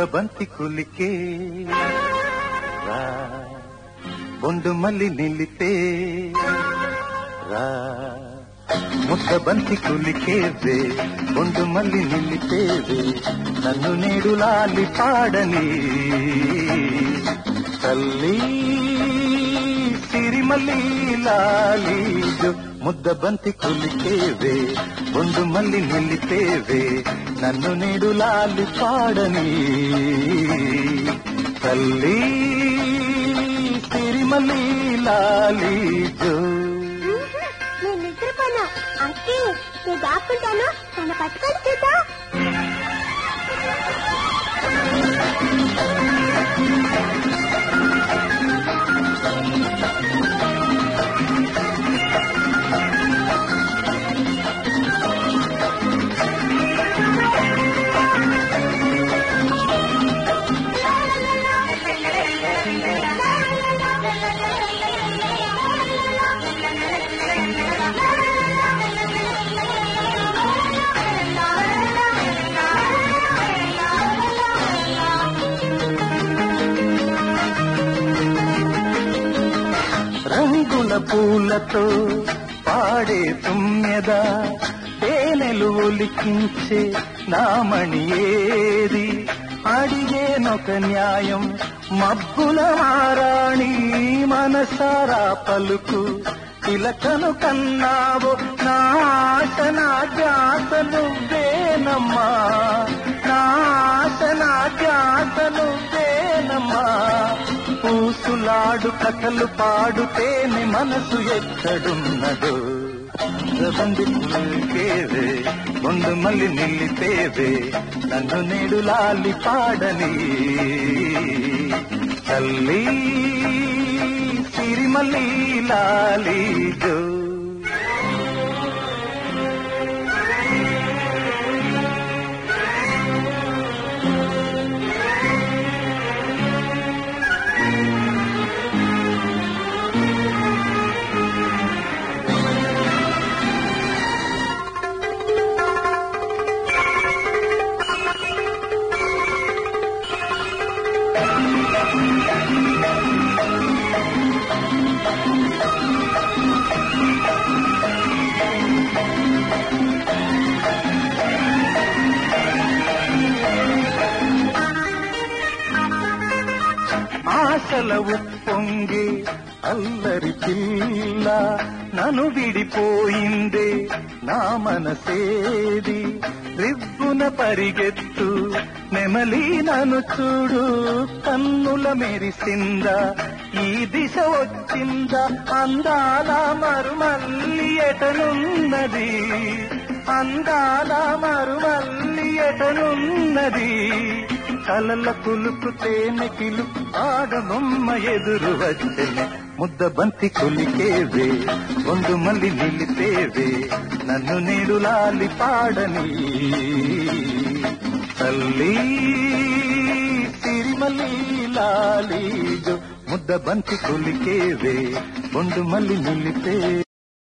బంతి కులికే రా బొండు మల్లి నిలిపే రా ముద్ద బంతి కులికేవే బొండు మల్లి నిలిపేవే నన్ను నేడు లాలి పాడని తల్లి సిరిమల్లి లాలి జో ముద్ద బంతి కులికేవే బొండు మల్లి నిలిపేవే నన్ను నేడు లాలి పాడని తల్లి సిరిమల్లి లాలి జో నేను నిద్రపోను అంటే నేను దాక్కుంటాను తన పట్టుకొని చూద్దాం రంగుల పూలతో పాడే తుమ్మెద తేనెలు ఒలికించే నామణి ఏది అడిగేనొక న్యాయం మబ్బుల మారాణి మనసారా పలుకు తిలకను కన్నావో నా ఆశ నా జాత నువ్వేనమ్మా నా ఆశ నా జాత నువ్వేనమ్మా పూసులాడు కథలు పాడుతేనే మనసు ఎక్కడున్నదో కేవే ముందు మళ్ళీ నిల్లితేవే నన్ను నేడు లాలి పాడని తల్లి సిరిమల్లి లాలి జో ఆశల ఉప్పొంగి అల్లరి పిల్ల నన్ను విడిపోయిందే నా మనసేది రివ్వున పరిగెత్తు నెమలి నన్ను చూడు కన్నుల మెరిసిందా ఈ దిశ వచ్చిందా అందాల మరుమల్లి ఎటనున్నది అందాల మరుమల్లి ఎటనున్నది కలల కులుకు తేనెకిలు ఆడబొమ్మ ఎదురు వచ్చెను ముద్ద బంతి కొలికేవే ఒండు మల్లి నిలిపేవే నన్ను నేడు లాలి పాడని తల్లి సిరిమల్లి లాలి జో ముద్ద బంతి కొలికేవే ఒండు మల్లి నిలిపే